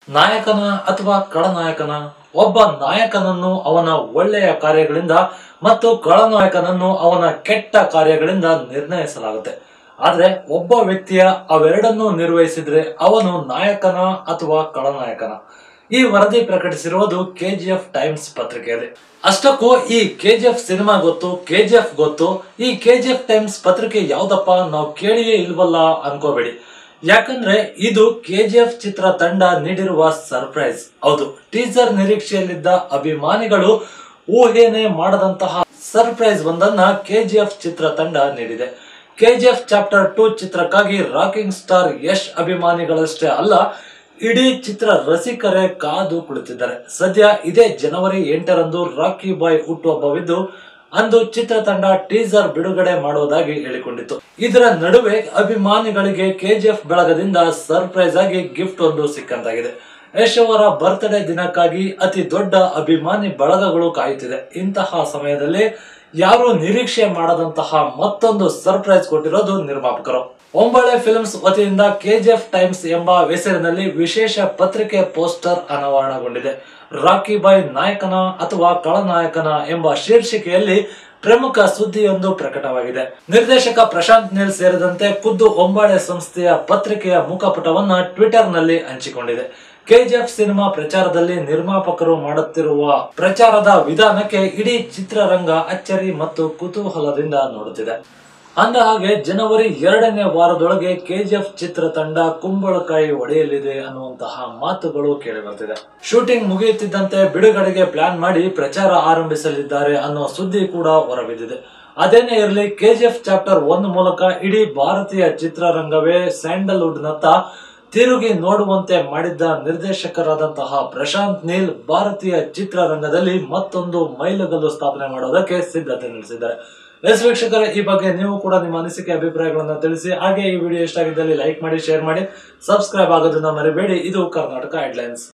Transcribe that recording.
ನಾಯಕನ ಅಥವಾ ಖಳನಾಯಕನ ಒಬ್ಬ ನಾಯಕನನ್ನು ಅವನ ಒಳ್ಳೆಯ ಕಾರ್ಯಗಳಿಂದ ಮತ್ತು ಖಳನಾಯಕನನ್ನು ಅವನ ಕೆಟ್ಟ ಕಾರ್ಯಗಳಿಂದ ನಿರ್ಣಯಿಸಲಾಗುತ್ತೆ ಆದ್ರೆ ಒಬ್ಬ ವ್ಯಕ್ತಿಯ ಅವೆರಡನ್ನೂ ನಿರ್ವಹಿಸಿದ್ರೆ ಅವನು ನಾಯಕನ ಅಥವಾ ಖಳನಾಯಕನ ಈ ವರದಿ ಪ್ರಕಟಿಸಿರುವುದು ಕೆಜಿಎಫ್ ಟೈಮ್ಸ್ ಪತ್ರಿಕೆಯಲ್ಲಿ ಅಷ್ಟಕ್ಕೂ ಈ ಕೆಜಿಎಫ್ ಸಿನಿಮಾ ಗೊತ್ತು ಕೆಜಿಎಫ್ ಗೊತ್ತು ಈ ಕೆಜಿಎಫ್ ಟೈಮ್ಸ್ ಪತ್ರಿಕೆ ಯಾವ್ದಪ್ಪ ನಾವು ಕೇಳಿಯೇ ಇಲ್ವಲ್ಲ ಅನ್ಕೋಬೇಡಿ ಯಾಕಂದ್ರೆ ಇದು ಕೆಜಿಎಫ್ ಚಿತ್ರ ತಂಡ ನೀಡಿರುವ ಸರ್ಪ್ರೈಸ್ ಹೌದು ಟೀಸರ್ ನಿರೀಕ್ಷೆಯಲ್ಲಿದ್ದ ಅಭಿಮಾನಿಗಳು ಊಹೆನೆ ಮಾಡದಂತಹ ಸರ್ಪ್ರೈಸ್ ಒಂದನ್ನ ಕೆಜಿಎಫ್ ಚಿತ್ರ ತಂಡ ನೀಡಿದೆ ಕೆಜಿಎಫ್ ಚಾಪ್ಟರ್ ಟೂ ಚಿತ್ರಕ್ಕಾಗಿ ರಾಕಿಂಗ್ ಸ್ಟಾರ್ ಯಶ್ ಅಭಿಮಾನಿಗಳಷ್ಟೇ ಅಲ್ಲ ಇಡೀ ಚಿತ್ರ ರಸಿಕರೇ ಕಾದು ಕುಳಿತಿದ್ದಾರೆ ಸದ್ಯ ಇದೇ ಜನವರಿ ಎಂಟರಂದು ರಾಕಿ ಬಾಯ್ ಹುಟ್ಟುಹಬ್ಬವಿದ್ದು ಅಂದು ಚಿತ್ರತಂಡ ಟೀಸರ್ ಬಿಡುಗಡೆ ಮಾಡುವುದಾಗಿ ಹೇಳಿಕೊಂಡಿತ್ತು ಇದರ ನಡುವೆ ಅಭಿಮಾನಿಗಳಿಗೆ ಕೆಜಿಎಫ್ ಬಳಗದಿಂದ ಸರ್ಪ್ರೈಸ್ ಆಗಿ ಗಿಫ್ಟ್ ಒಂದು ಸಿಕ್ಕಂತಾಗಿದೆ ಯಶ್ ಅವರ ಬರ್ತ್ಡೇ ದಿನಕ್ಕಾಗಿ ಅತಿ ದೊಡ್ಡ ಅಭಿಮಾನಿ ಬಳಗಗಳು ಕಾಯುತ್ತಿದೆ ಇಂತಹ ಸಮಯದಲ್ಲಿ ಯಾರು ನಿರೀಕ್ಷೆ ಮಾಡದಂತಹ ಮತ್ತೊಂದು ಸರ್ಪ್ರೈಸ್ ಕೊಟ್ಟಿರೋದು ನಿರ್ಮಾಪಕರು ಒಂಬಳೆ ಫಿಲ್ಮ್ಸ್ ವತಿಯಿಂದ ಕೆಜಿಎಫ್ ಟೈಮ್ಸ್ ಎಂಬ ಹೆಸರಿನಲ್ಲಿ ವಿಶೇಷ ಪತ್ರಿಕೆ ಪೋಸ್ಟರ್ ಅನಾವರಣಗೊಂಡಿದೆ ರಾಕಿ ಬಾಯ್ ನಾಯಕನ ಅಥವಾ ಖಳನಾಯಕನ ಎಂಬ ಶೀರ್ಷಿಕೆಯಲ್ಲಿ ಪ್ರಮುಖ ಸುದ್ದಿಯೊಂದು ಪ್ರಕಟವಾಗಿದೆ ನಿರ್ದೇಶಕ ಪ್ರಶಾಂತ್ ನೀಲ್ ಸೇರಿದಂತೆ ಖುದ್ದು ಒಂಬಾಳೆ ಸಂಸ್ಥೆಯ ಪತ್ರಿಕೆಯ ಮುಖಪುಟವನ್ನ ಟ್ವಿಟರ್ ನಲ್ಲಿ ಹಂಚಿಕೊಂಡಿದೆ ಕೆಜಿಎಫ್ ಸಿನಿಮಾ ಪ್ರಚಾರದಲ್ಲಿ ನಿರ್ಮಾಪಕರು ಮಾಡುತ್ತಿರುವ ಪ್ರಚಾರದ ವಿಧಾನಕ್ಕೆ ಇಡೀ ಚಿತ್ರರಂಗ ಅಚ್ಚರಿ ಮತ್ತು ಕುತೂಹಲದಿಂದ ನೋಡುತ್ತಿದೆ ಅಂದ ಹಾಗೆ ಜನವರಿ ಎರಡನೇ ವಾರದೊಳಗೆ ಕೆಜಿಎಫ್ ಚಿತ್ರತಂಡ ಕುಂಬಳಕಾಯಿ ಒಡೆಯಲಿದೆ ಅನ್ನುವಂತಹ ಮಾತುಗಳು ಕೇಳಿಬರ್ತಿದೆ ಶೂಟಿಂಗ್ ಮುಗಿಯುತ್ತಿದ್ದಂತೆ ಬಿಡುಗಡೆಗೆ ಪ್ಲಾನ್ ಮಾಡಿ ಪ್ರಚಾರ ಆರಂಭಿಸಲಿದ್ದಾರೆ ಅನ್ನೋ ಸುದ್ದಿ ಕೂಡ ಹೊರಬಿದ್ದಿದೆ ಅದೇನೇ ಇರಲಿ ಕೆಜಿಎಫ್ ಚಾಪ್ಟರ್ ಒನ್ ಮೂಲಕ ಇಡೀ ಭಾರತೀಯ ಚಿತ್ರರಂಗವೇ ಸ್ಯಾಂಡಲ್ವುಡ್ ನತ್ತ ತಿರುಗಿ ನೋಡುವಂತೆ ಮಾಡಿದ್ದ ನಿರ್ದೇಶಕರಾದಂತಹ ಪ್ರಶಾಂತ್ ನೀಲ್ ಭಾರತೀಯ ಚಿತ್ರರಂಗದಲ್ಲಿ ಮತ್ತೊಂದು ಮೈಲುಗಲ್ಲು ಸ್ಥಾಪನೆ ಮಾಡೋದಕ್ಕೆ ಸಿದ್ಧತೆ ನಡೆಸಿದ್ದಾರೆ ಎಸ್ ವೀಕ್ಷಕರೇ ಈ ಬಗ್ಗೆ ನೀವು ಕೂಡ ನಿಮ್ಮ ಅನಿಸಿಕೆ ಅಭಿಪ್ರಾಯಗಳನ್ನ ತಿಳಿಸಿ ಹಾಗೆ ಈ ವಿಡಿಯೋ ಇಷ್ಟ ಆಗಿದ್ದಲ್ಲಿ ಲೈಕ್ ಮಾಡಿ ಶೇರ್ ಮಾಡಿ ಸಬ್ಸ್ಕ್ರೈಬ್ ಆಗೋದನ್ನ ಮರಿಬೇಡಿ ಇದು ಕರ್ನಾಟಕ ಹೆಡ್ಲೈನ್ಸ್